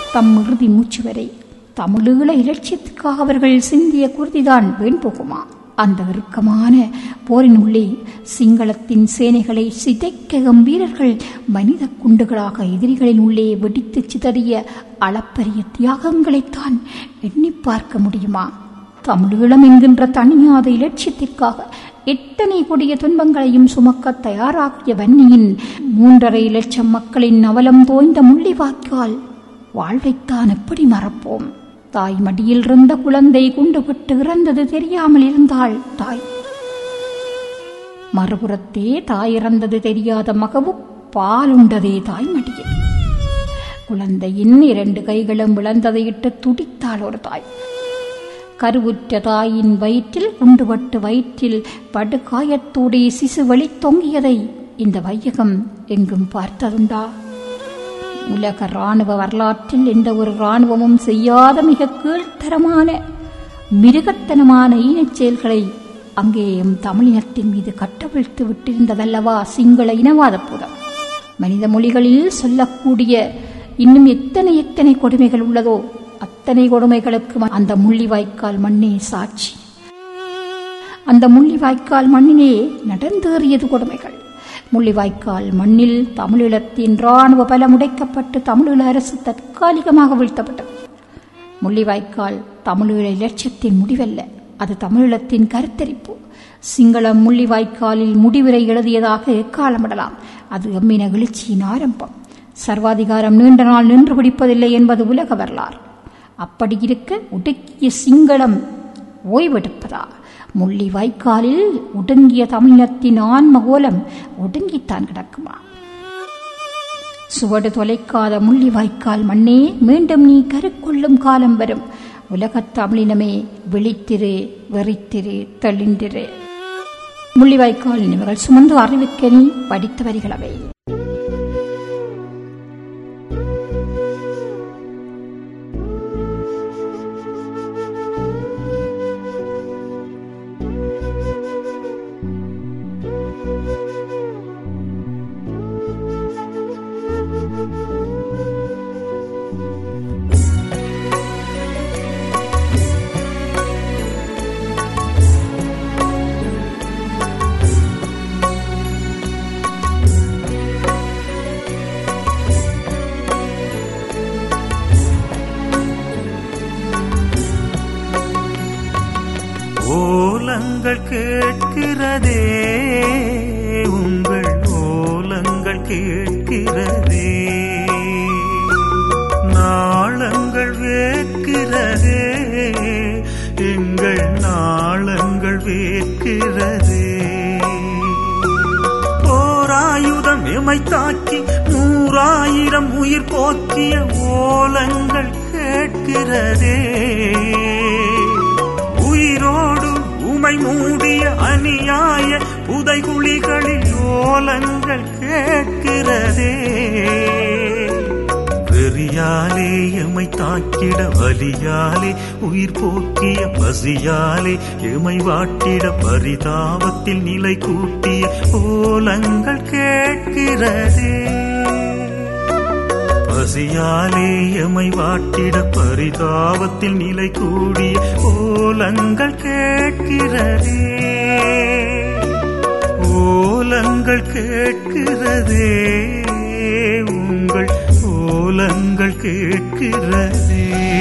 தம் இறுதி மூச்சு வரை தமிழீழ இலட்சியத்துக்காக அவர்கள் சிந்திய குருதிதான் வீண் போகுமா அந்த இறுக்கமான போரின் உள்ளே சிங்களத்தின் சேனைகளை சிதைக்க கம்பீரர்கள் மனித குண்டுகளாக எதிரிகளின் உள்ளே வெடித்து சிதறிய அளப்பரிய தியாகங்களைத்தான் எண்ணி பார்க்க முடியுமா தமிழீழம் என்கின்ற தனியாத இலட்சியத்திற்காக எத்தனை கொடிய துன்பங்களையும் சுமக்க தயாராகிய வன்னியின் மூன்றரை லட்சம் மக்களின் அவலம் தோய்ந்த முள்ளிவாக்கால் வாழ்வைத்தான் எப்படி மறப்போம் தாய் மடியில் இருந்த குழந்தை குண்டுபட்டு இறந்தது தெரியாமல் இருந்தாள் தாய் மறுபுறத்தே தாய் இறந்தது தெரியாத மகவு பாலுண்டதே தாய் மடியில் குழந்தையின் இரண்டு கைகளும் விளந்ததையிட்டு துடித்தாள் ஒரு தாய் கருவுற்ற தாயின் வயிற்றில் குண்டுபட்டு வயிற்றில் படுகாயத்தோடே சிசு வழி தொங்கியதை இந்த வையகம் எங்கும் பார்த்ததுண்டா உலக இராணுவ வரலாற்றில் எந்த ஒரு இராணுவமும் செய்யாத மிக கீழ்த்தரமான மிருகத்தனமான ஈனச் செயல்களை அங்கே எம் தமிழினத்தின் மீது கட்டவிழ்த்து விட்டிருந்ததல்லவா சிங்கள இனவாத புறம் மனித மொழிகளில் சொல்லக்கூடிய இன்னும் எத்தனை எத்தனை கொடுமைகள் உள்ளதோ அத்தனை கொடுமைகளுக்கு அந்த முள்ளிவாய்க்கால் மண்ணே சாட்சி அந்த முள்ளிவாய்க்கால் மண்ணினே நடந்தேறியது கொடுமைகள் முள்ளிவாய்க்கால் மண்ணில் தமிழீழத்தின் இராணுவ பலம் உடைக்கப்பட்டு தமிழீழ அரசு தற்காலிகமாக வீழ்த்தப்பட்டது முள்ளிவாய்க்கால் தமிழீழ இலட்சியத்தின் முடிவல்ல அது தமிழீழத்தின் கருத்தரிப்பு சிங்களம் முள்ளிவாய்க்காலில் முடிவுரை எழுதியதாக எக்காலமிடலாம் அது எம்மின எழுச்சியின் ஆரம்பம் சர்வாதிகாரம் நீண்ட நாள் நின்று பிடிப்பதில்லை என்பது உலக வரலாறு அப்படி இருக்க உடுக்கிய சிங்களம் ஓய்வெடுப்பதா முள்ளி வாய்க்காலில் ஒடுங்கிய தமிழினத்தின் ஆன்ம கோலம் ஒடுங்கித்தான் கிடக்குமா சுவடு தொலைக்காத முள்ளி வாய்க்கால் மண்ணே மீண்டும் நீ கருக்கொள்ளும் காலம் வரும் உலகத் தமிழினமே விழித்திரு வெறித்திரு தெளிந்திரு முள்ளிவாய்க்கால் நினைவுகள் சுமந்து அறிவிக்க நீ படித்த வரிகளவை ஓலங்கள் கேட்கிறதே உங்கள் ஓலங்கள் கேட்கிறதே நாளங்கள் வேட்கிறதே எங்கள் நாளங்கள் வேட்கிறதே போராயுதம் எமை தாக்கி நூறாயிரம் உயிர் போக்கிய ஓலங்கள் கேட்கிறதே உயிரோடு உமை மூடிய அநியாய புதைகுழிகளில் ஓலங்கள் கேட்கிறதே வெறியாலே எமை தாக்கிட வலியாலே உயிர் போக்கிய பசியாலே எமை வாட்டிட பரிதாபத்தில் நிலை கூட்டிய ஓலங்கள் கேட்கிறதே பசியாலே எமை வாட்டிட பரிதாபத்தில் நிலை கூடிய ஓலங்கள் கேட்கிறதே ஓலங்கள் கேட்கிறதே உங்கள் ஓலங்கள் கேட்கிறதே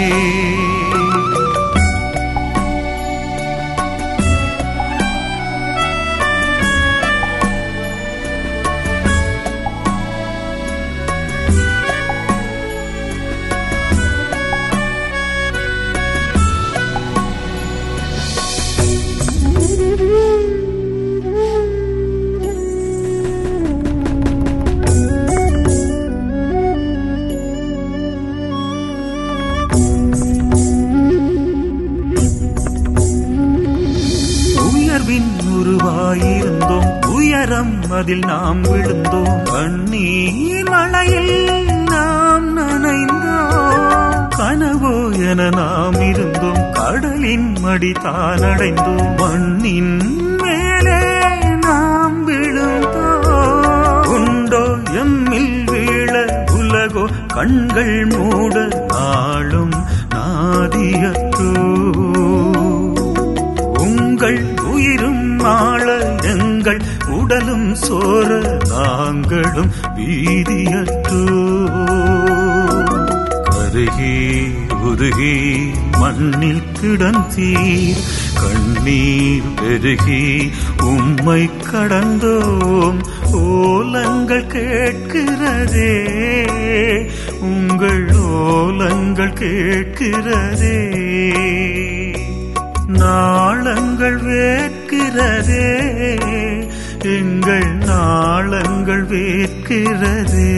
உயர்வின் உருவாயிருந்தோம் உயரம் அதில் நாம் விழுந்தோம் கண்ணீர் மழையில் நாம் நனைந்தோம் கனவோ என நாம் இருந்தோம் கடலின் மடி தானடைந்தோம் மண்ணின் மேலே நாம் விழுந்தோம் உண்டோ எம்மில் வீழ உலகோ கண்கள் மூட நாளும் நாதியற்றோ உங்கள் உயிரும் ஆள எங்கள் உடலும் சோர நாங்களும் வீதியற்றோ கருகி உருகி மண்ணில் கிடந்தீர் கண்ணீர் பெருகி உம்மை கடந்தோம் ஓலங்கள் கேட்கிறதே உங்கள் ஓலங்கள் கேட்கிறதே நாளங்கள் வேட்கிறதே எங்கள் நாளங்கள் வேட்கிறதே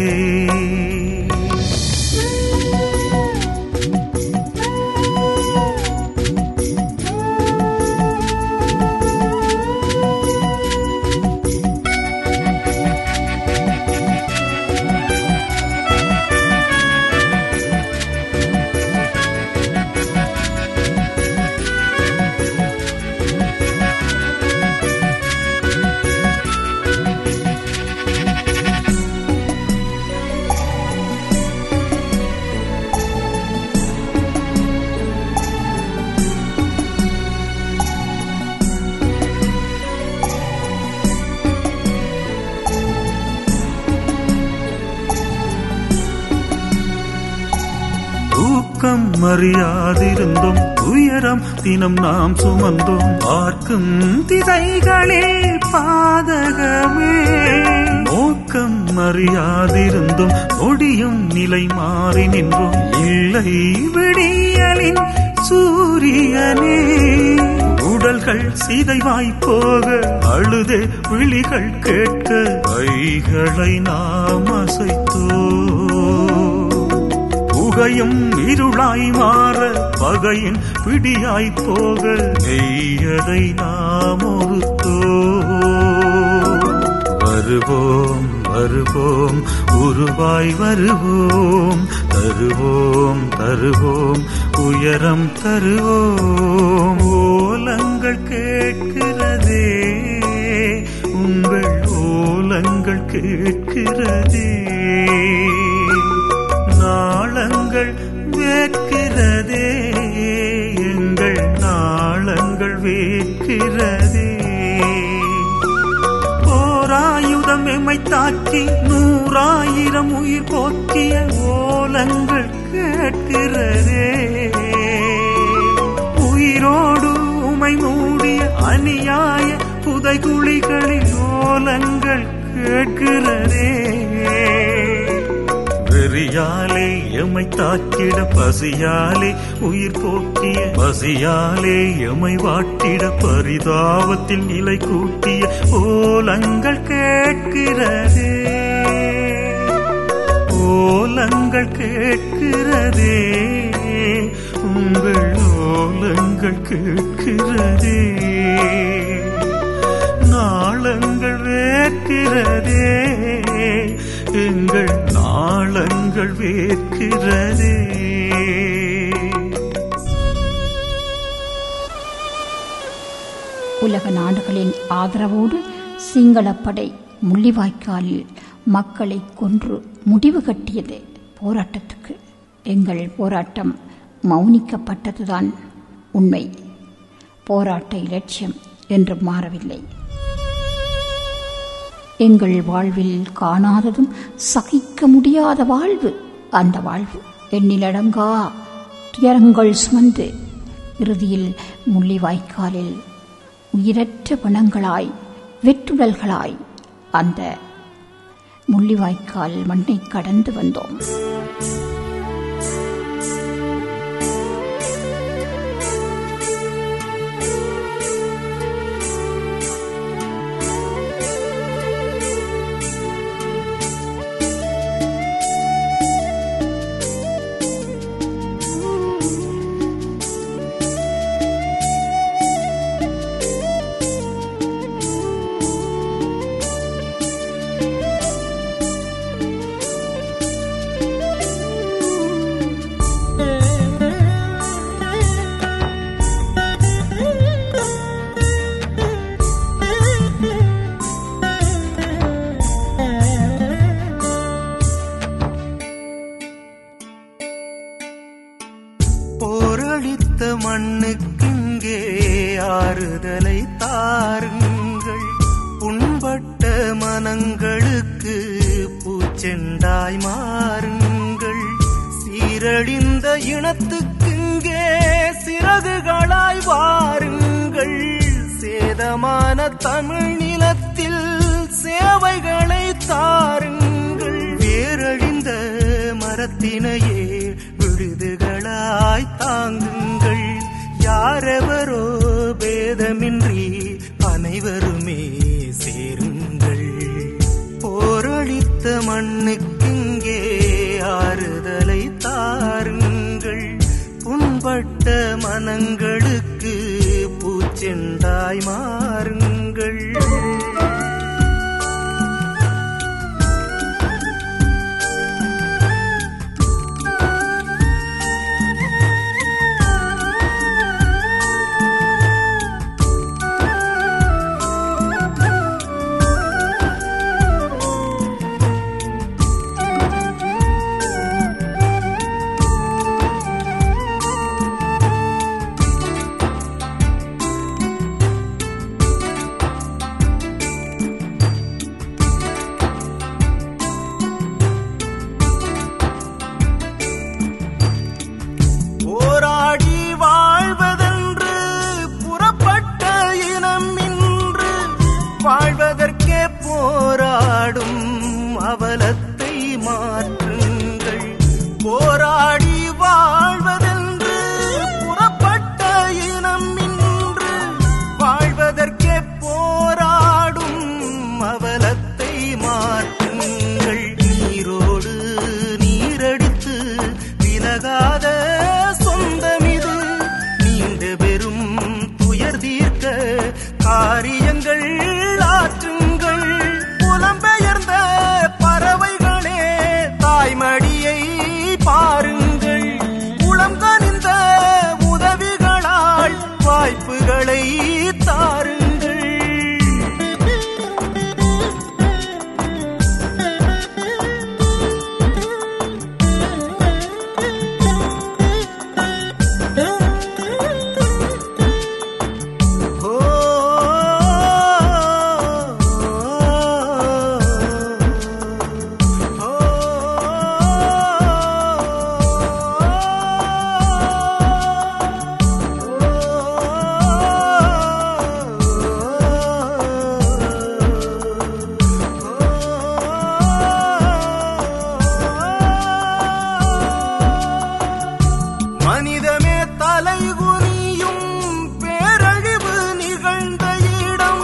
தூக்கம் அறியாதிருந்தோம் உயரம் தினம் நாம் சுமந்தோம் பார்க்கும் திசைகளில் பாதகமே நோக்கம் அறியாதிருந்தோம் ஒடியும் நிலை மாறி நின்றோம் இல்லை விடியலின் சூரியனே உடல்கள் சிதைவாய் போக அழுதே விழிகள் கேட்க கைகளை நாம் அசைத்தோ புகையும் இருளாய் மாற பகையின் பிடியாய் போக நெய்யதை நாம் ஒருத்தோ வருவோம் வருவோம் உருவாய் வருவோம் தருவோம் தருவோம் உயரம் தருவோம் ஓலங்கள் கேட்கிறதே உங்கள் ஓலங்கள் கேட்கிறதே நாளங்கள் வேட்கிறதே எங்கள் நாளங்கள் வேட்கிறதே போராயுதம் எம்மை தாக்கி நூறாயிரம் உயிர் போக்கிய ஓலங்கள் கேட்கிறதே உயிரோடு உமை மூடிய அநியாய புதைகுழிகளில் ஓலங்கள் கேட்கிறதே வெறியாலே எமை தாக்கிட பசியாலே உயிர் போக்கிய பசியாலே எமை வாட்டிட பரிதாபத்தில் நிலை கூட்டிய ஓலங்கள் கேட்கிறதே ஓலங்கள் கேட்கிறதே உங்கள் ஓலங்கள் கேட்கிறதே நாளங்கள் வேட்கிறதே எங்கள் நாளங்கள் வேட்கிறதே உலக நாடுகளின் ஆதரவோடு சிங்களப்படை முள்ளிவாய்க்காலில் மக்களை கொன்று முடிவு கட்டியது போராட்டத்துக்கு எங்கள் போராட்டம் மௌனிக்கப்பட்டதுதான் உண்மை போராட்ட இலட்சியம் என்று மாறவில்லை எங்கள் வாழ்வில் காணாததும் சகிக்க முடியாத வாழ்வு அந்த வாழ்வு எண்ணிலடங்கா துயரங்கள் சுமந்து இறுதியில் முள்ளிவாய்க்காலில் உயிரற்ற பிணங்களாய் வெற்றுடல்களாய் அந்த முள்ளிவாய்க்கால் மண்ணை கடந்து வந்தோம் மண்ணுக்கிங்கே ஆறுதலை தாருங்கள் புண்பட்ட மனங்களுக்கு பூச்செண்டாய் மாறுங்கள் சீரழிந்த இனத்துக்கிங்கே சிறகுகளாய் வாருங்கள் சேதமான தமிழ் நிலத்தில் சேவைகளை தாருங்கள் வேரழிந்த மரத்தினையே விடுதுகளாய் தாங்குங்கள் யாரெவரோ பேதமின்றி அனைவருமே சேருங்கள் போரளித்த மண்ணுக்கிங்கே ஆறுதலை தாருங்கள் புண்பட்ட மனங்களுக்கு பூச்செண்டாய் மாறுங்கள் போராடி வாழ்வதென்று புறப்பட்ட இனம் இன்று வாழ்வதற்கே போராடும் அவலத்தை மாற்றுங்கள் போராடி வாழ்வதென்று புறப்பட்ட இனம் இன்று வாழ்வதற்கே போராடும் அவலத்தை மாற்றுங்கள் நீரோடு நீரடித்து விலகாத சொந்தமிது நீண்ட பெரும் துயர் தீர்க்க காரியங்கள் ஆற்றுங்கள் புலம்பெயர்ந்த பறவைகளே தாய்மடியை பாருங்கள் குளம் கனிந்த உதவிகளால் வாய்ப்புகளை தாருங்கள் ஓ மனிதமே தலைகுனியும் பேரழிவு நிகழ்ந்த இடம்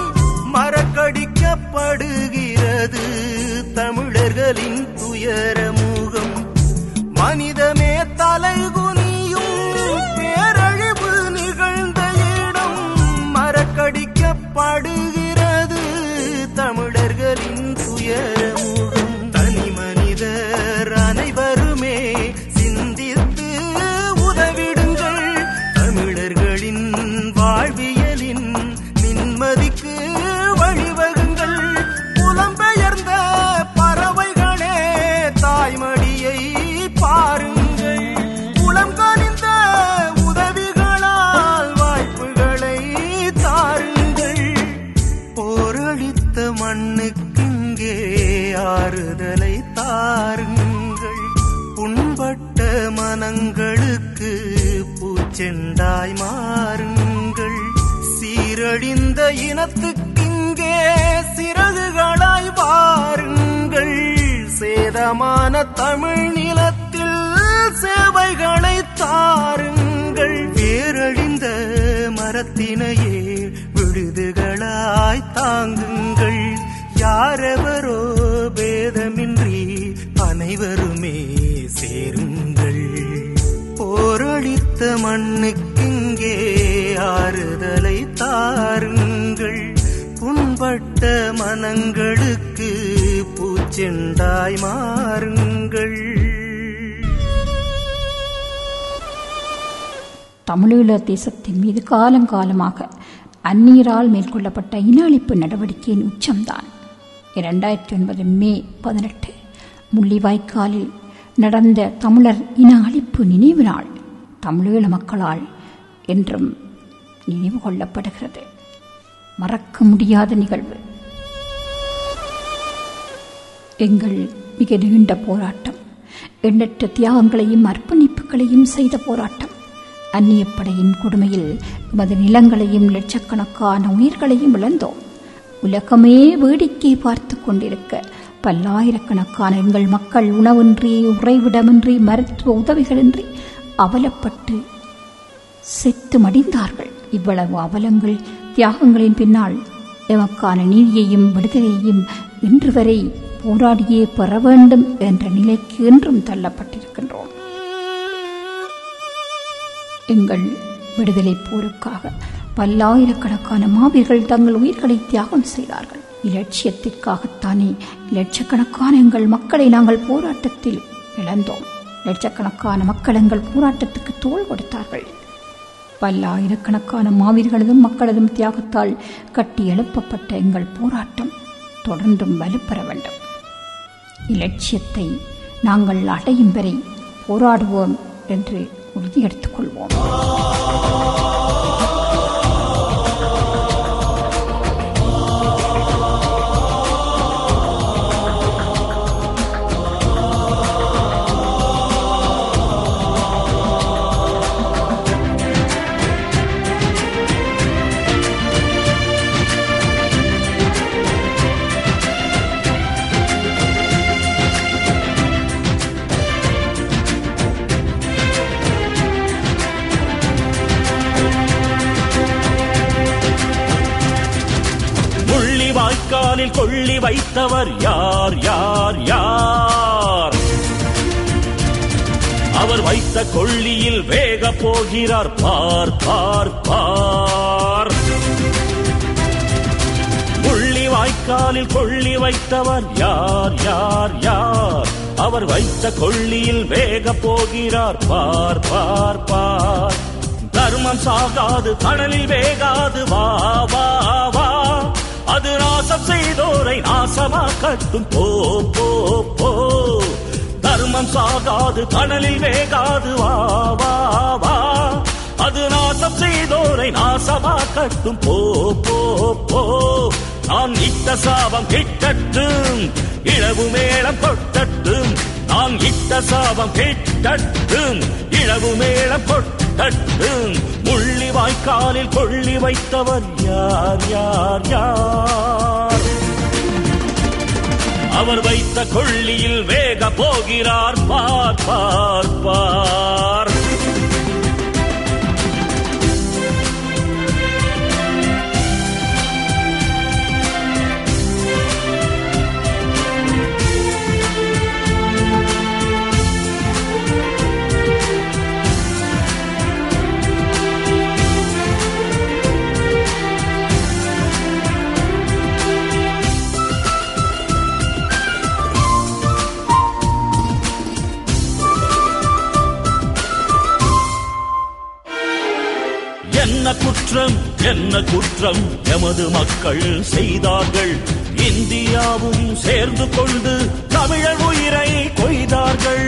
மறக்கடிக்கப்படுகிறது தமிழர்களின் துயர முகம் மனிதமே தலைகுனியும் பேரழிவு நிகழ்ந்த இடம் மறக்கடிக்கப்படுகிறது தமிழர்களின் துயர முகம் தனி மனிதர் அனைவருமே சிந்தித்து உதவிடுங்கள் தமிழர்களின் வாழ்வியலின் நிம்மதிக்கு வழிவகுங்கள் புலம்பெயர்ந்த பறவைகளே தாய்மடியை பாருங்கள் குளம் கனிந்த உதவிகளால் வாய்ப்புகளை தாருங்கள் போரளித்த மண்ணுக்கிங்கே ஆறுதலை தாருங்கள் புண்பட்ட மனங்களுக்கு பூச்செண்டாய் மாறுங்கள் சீரழிந்த இனத்துக்கிங்கே சிறகுகளாய் வாருங்கள் சேதமான தமிழ் நிலத்தில் சேவைகளை தாருங்கள் வேரழிந்த மரத்தினையே விடுதுகளாய் தாங்குங்கள் யாரெவரோ பேதமின்றி அனைவருமே சேருங்கள் போரளித்த மண்ணுக்கிங்கே ஆறுதலை தாருங்கள் புண்பட்ட மனங்களுக்கு பூச்செண்டாய் மாறுங்கள் தமிழீழ தேசத்தின் மீது காலங்காலமாக அந்நீரால் மேற்கொள்ளப்பட்ட இன அழிப்பு நடவடிக்கையின் உச்சம்தான் இரண்டாயிரத்தி ஒன்பது மே பதினெட்டு முள்ளிவாய்க்காலில் நடந்த தமிழர் இன அழிப்பு நினைவு நாள் தமிழீழ மக்களால் என்றும் நினைவு கொள்ளப்படுகிறது மறக்க முடியாத நிகழ்வு எங்கள் மிக நீண்ட போராட்டம் எண்ணற்ற தியாகங்களையும் அர்ப்பணிப்புகளையும் செய்த போராட்டம் அந்நியப்படையின் கொடுமையில் எமது நிலங்களையும் லட்சக்கணக்கான உயிர்களையும் இழந்தோம் உலகமே வேடிக்கை பார்த்து கொண்டிருக்க பல்லாயிரக்கணக்கான எங்கள் மக்கள் உணவின்றி உறைவிடமின்றி மருத்துவ உதவிகளின்றி அவலப்பட்டு செத்து மடிந்தார்கள் இவ்வளவு அவலங்கள் தியாகங்களின் பின்னால் எமக்கான நீதியையும் விடுதலையையும் இன்று வரை போராடியே பெற வேண்டும் என்ற நிலைக்கு என்றும் தள்ளப்பட்டிருக்கின்றோம் எங்கள் விடுதலை போருக்காக பல்லாயிரக்கணக்கான மாவீர்கள் தங்கள் உயிர்களை தியாகம் செய்தார்கள் இலட்சியத்திற்காகத்தானே லட்சக்கணக்கான எங்கள் மக்களை நாங்கள் போராட்டத்தில் இழந்தோம் லட்சக்கணக்கான மக்கள் எங்கள் போராட்டத்துக்கு தோள் கொடுத்தார்கள் பல்லாயிரக்கணக்கான மாவீர்களதும் மக்களதும் தியாகத்தால் கட்டி எழுப்பப்பட்ட எங்கள் போராட்டம் தொடர்ந்தும் வலுப்பெற வேண்டும் இலட்சியத்தை நாங்கள் அடையும் வரை போராடுவோம் என்று உறுதியெடுத்துக் கொள்வோம் முள்ளி வாய்க்காலில் கொள்ளி வைத்தவர் யார் யார் யார் அவர் வைத்த கொள்ளியில் வேக போகிறார் பார் பார் பார் முள்ளி வாய்க்காலில் கொள்ளி வைத்தவர் யார் யார் யார் அவர் வைத்த கொள்ளியில் வேக போகிறார் பார் பார் பார் தர்மம் சாகாது கடலில் வேகாது வா வா வா அது நாசம் செய்தோரை நாசமாக்கட்டும் போ போ போ தர்மம் சாகாது கடலில் வேகாது வா வா வா அது நாசம் செய்தோரை நாசமாக்கட்டும் போ போ போ நான் இட்ட சாபம் கிட்டட்டும் இழவு மேளம் கொட்டட்டும் நான் இட்ட சாபம் கிட்டட்டும் இழவு மேளம் கொட்டட்டும் முள்ளி வாய்க்காலில் கொள்ளி வைத்தவர் யார் யார் யார் அவர் வைத்த கொள்ளியில் வேக போகிறார் பார் பார் பார் என்ன குற்றம் என்ன குற்றம் எமது மக்கள் செய்தார்கள் இந்தியாவும் சேர்ந்து கொண்டு தமிழர் உயிரை கொய்தார்கள்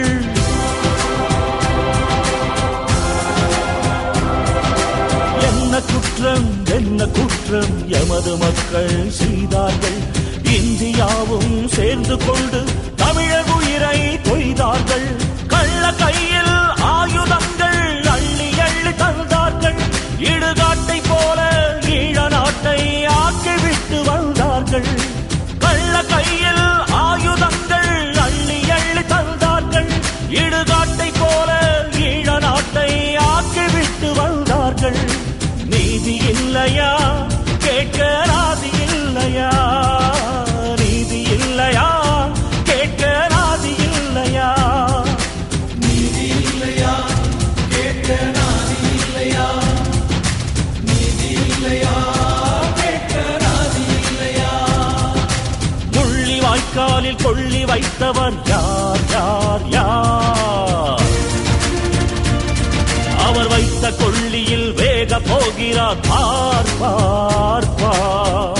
என்ன குற்றம் என்ன குற்றம் எமது மக்கள் செய்தார்கள் இந்தியாவும் சேர்ந்து கொண்டு தமிழர் உயிரை கொய்தார்கள் கள்ள கையில் ஆயுதங்கள் அள்ளி அள்ளி தந்தார்கள் இடுகாட்டை போல ஈழ நாட்டை ஆக்கிவிட்டு வந்தார்கள் கள்ள கையில் ஆயுதங்கள் அள்ளி அள்ளி தந்தார்கள் இடுகாட்டை போல ஈழ நாட்டை ஆக்கிவிட்டு வந்தார்கள் நீதி இல்லையா கேட்க ராதி இல்லையா நீதி இல்லையா கேட்க ராதி இல்லையா முள்ளி வாய்க்காலில் கொள்ளி வைத்தவர் யார் யார் யார் அவர் வைத்த கொள்ளியில் வேக போகிறார் பார் பார் பார்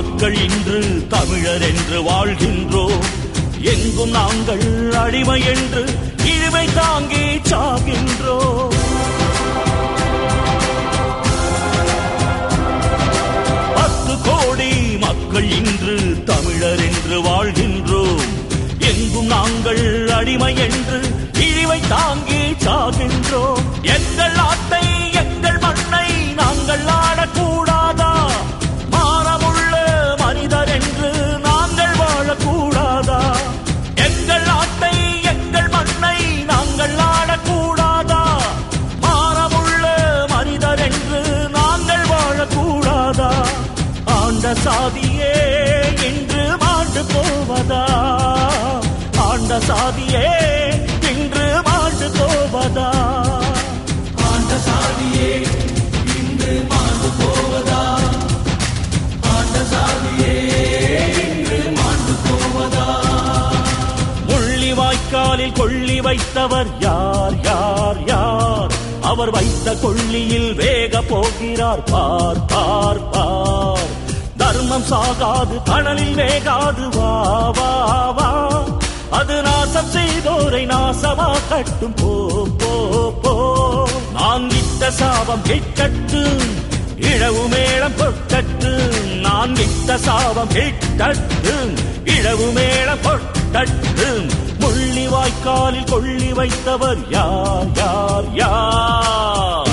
மக்கள் இன்று தமிழர் என்று வாழ்கின்றோம் எங்கும் நாங்கள் அடிமை என்று இழிவை தாங்கி சாகின்றோம் பத்து கோடி மக்கள் இன்று தமிழர் என்று வாழ்கின்றோம் எங்கும் நாங்கள் அடிமை என்று இழிவை தாங்கி சாகின்றோம் எங்கள் நாட்டை எங்கள் மண்ணை நாங்கள் ஆடக்கூடாதா மானமுள்ள மனிதர் என்று நாங்கள் வாழக்கூடாதா எங்கள் நாட்டை எங்கள் மண்ணை நாங்கள் ஆடக்கூடாதா மானமுள்ள மனிதர் என்று நாங்கள் வாழக்கூடாதா ஆண்ட சாதியே இன்று மாண்டு போவதா ஆண்ட சாதியே இன்று மாண்டு போவதா ஆண்ட சாதியே இன்று மாண்டு போவதா ஆண்ட சாதியே இன்று மாண்டு போவதா முள்ளி வாய்க்காலில் கொள்ளி வைத்தவர் யார் யார் யார் அவர் வைத்த கொள்ளியில் வேக போகிறார் பார் பார் பார் தர்மம் சாகாது கடலில் வேகாது வா வா வா அது நாசம் செய்தோரை நாசமா கட்டும் போ போ போ நான் விட்ட சாபம் கிட்டட்டும் இழவு மேளம் கொட்டட்டும் நான் விட்ட சாபம் கிட்டட்டும் இழவு மேளம் கொட்டட்டும் முள்ளி வாய்க்காலில் கொள்ளி வைத்தவர் யார் யார் யார்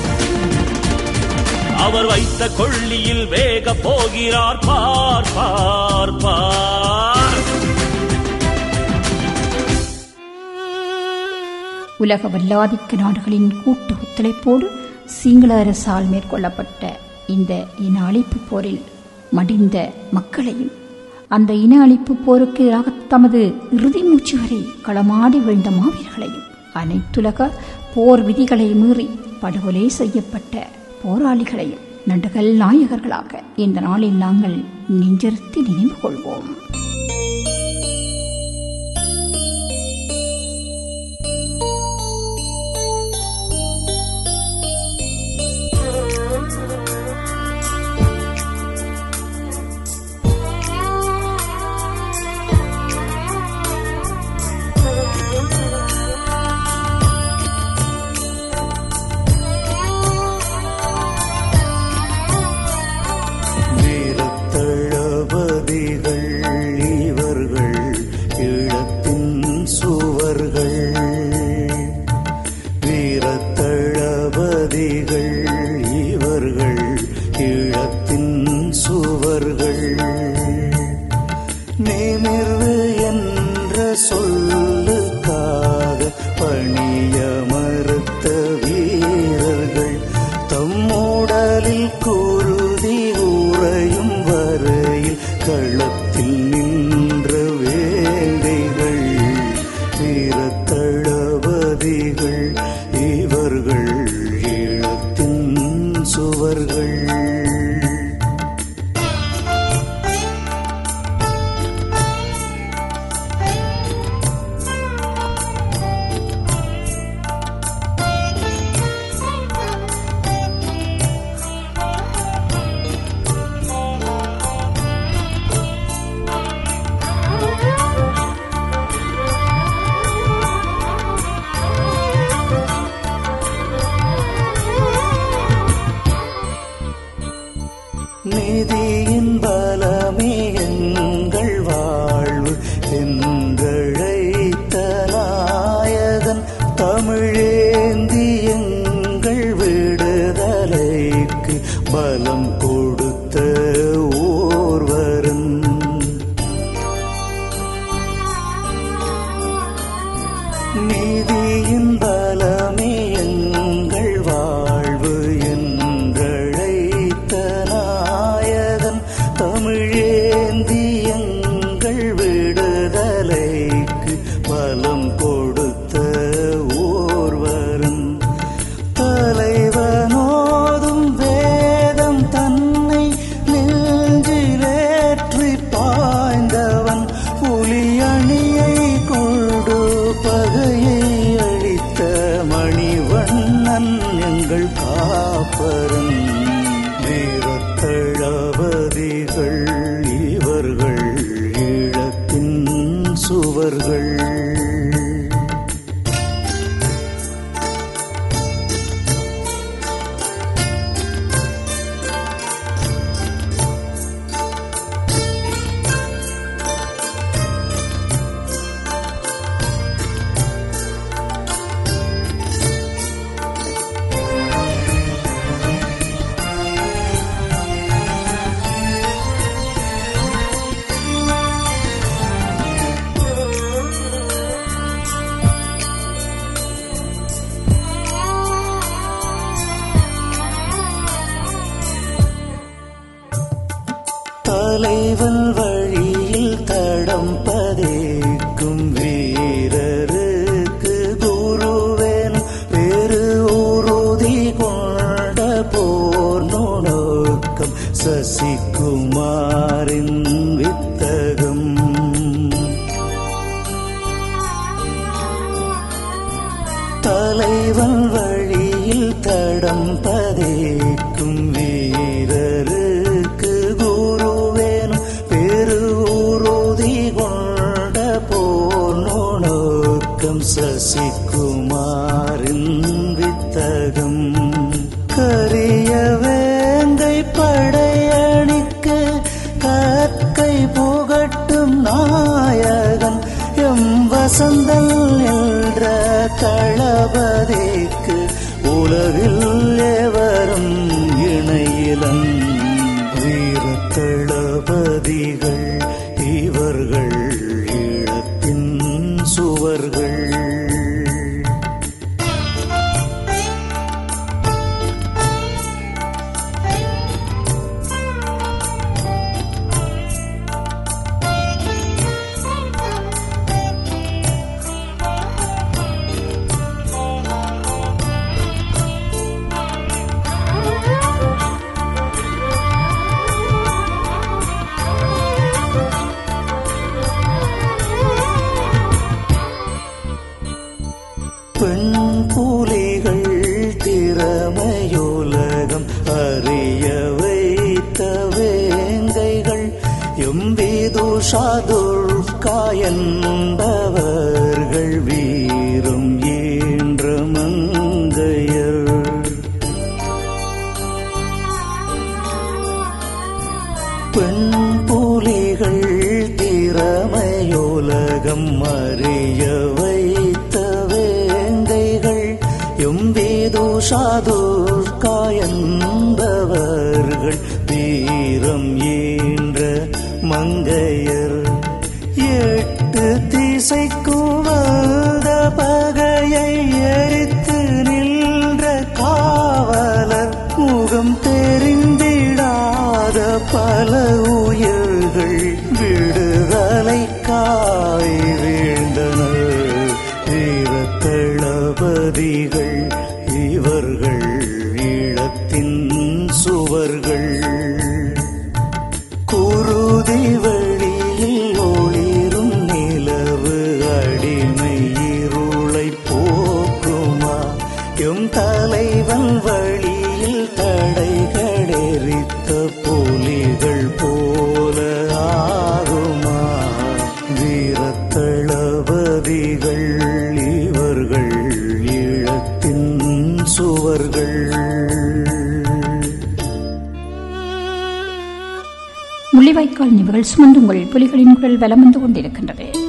அவர் வைத்த கொள்ளியில் வேக போகிறார் பார் பார் பார் உலக வல்லாதிக்க நாடுகளின் கூட்டு ஒத்துழைப்போடு சிங்கள அரசால் மேற்கொள்ளப்பட்ட இந்த இன அழிப்பு போரில் மடிந்த மக்களையும் அந்த இன அழிப்பு போருக்கு எதிராக தமது இறுதி மூச்சு வரை களமாடி வீழ்ந்த மாவீரர்களையும் அனைத்துலக போர் விதிகளை மீறி படுகொலை செய்யப்பட்ட போராளிகளையும் நடுகள் நாயகர்களாக இந்த நாளில் நாங்கள் நெஞ்சிருத்தி நினைவு கொள்வோம் வீரத்தளபதிகள் இவர்கள் ஈழத்தின் சுவர்கள் வீரத்தளபதிகள் இவர்கள் ஈழத்தின் சுவர்கள் நிமிர்வு என்ற சொல்லுக்காக பணிய மறுத்த வீரர்கள் தம்முடலில் குருதி உறையும் வரையில் களத்தில் நின்ற வேங்கைகள் வீரத்தளபதிகள் இவர்கள் ஈழத்தின் சுவர்கள் நிதியின் பலமே எங்கள் வாழ்வு என்றழைத்த நாயகன் தமிழேந்தி எங்கள் விடுதலைக்கு பலம் கொடுத்த ஓர்வரன் நீதியின் பலமே எங்கள் வாழ்வு என்றழைத்த நாயகன் தமிழேந்தி எங்கள் விடுதலைக்கு பலம் கொடுத்த ஓர்வரும் தலைவனோதும் வேதம் தன்னை நெஞ்சிலேற்றி பாய்ந்தவன் புலியணியை கொண்டு பகையை அழித்த மணிவண்ணன் எங்கள் காப்பரன் வீரத்தளபதிகள் சுவர்கள் தலைவன் வழியில் தடம் பதைக்கும் வீரருக்கு குருவேன் பெரு உறுதி கொண்ட போர் நுணுக்கம் சசிகுமாரின் வித்தகம் தலைவன் வழியில் தடம் பதைக்கும் வீரருக்கு குருவேனும் பெரு உறுதி கொண்ட போர் நுணுக்கம் சசிகுமாரின் வித்தகம் கரிய வேங்கை படையணிக்கு கற்கை புகட்டும் நாயகன் எம் வசந்தல் என்ற தளபதிக்கு உலகில் எவரும் இணையிலன் வீர தளபதிகள் இவர்கள் ஈழத்தின் சுவர்கள் பெண் புலிகள் திறமையுலகம் அறிய வைத்த வேங்கைகள் எம்பிதுஷாதுர்கா என்பவர்கள் வீரம் ஈன்ற மங்கையர் பெண் புலிகள் திறமையுலகம் அறிய வைத்த வேங்கைகள் எம்பேதுஷாதுர்கா என்பவர்கள் வீரம் ஈன்ற மங்கையர் எட்டு திசைக்கும் வந்த பகையை எரித்து நின்ற காவலர் முகம் தெரிந்திடாத பல உயிர்கள் விடுதலைக்காய் வீழ்ந்தனர் வீர தளபதிகள் இவர்கள் ஈழத்தின் சுவர்கள் குருதி வழியில் ஒளிரும் நிலவு அடிமை இருளை போக்குமா எம் தலைவன் வழியில் தடைகளெரித்த புலிகள் போல ஆகுமா வீரத்தளபதிகள் இவர்கள் ஈழத்தின் சுவர்கள் முள்ளிவாய்க்கால் நிபுகள் சுமந்து உங்கள் புலிகளின் குரல் வலம் வந்து கொண்டிருக்கின்றது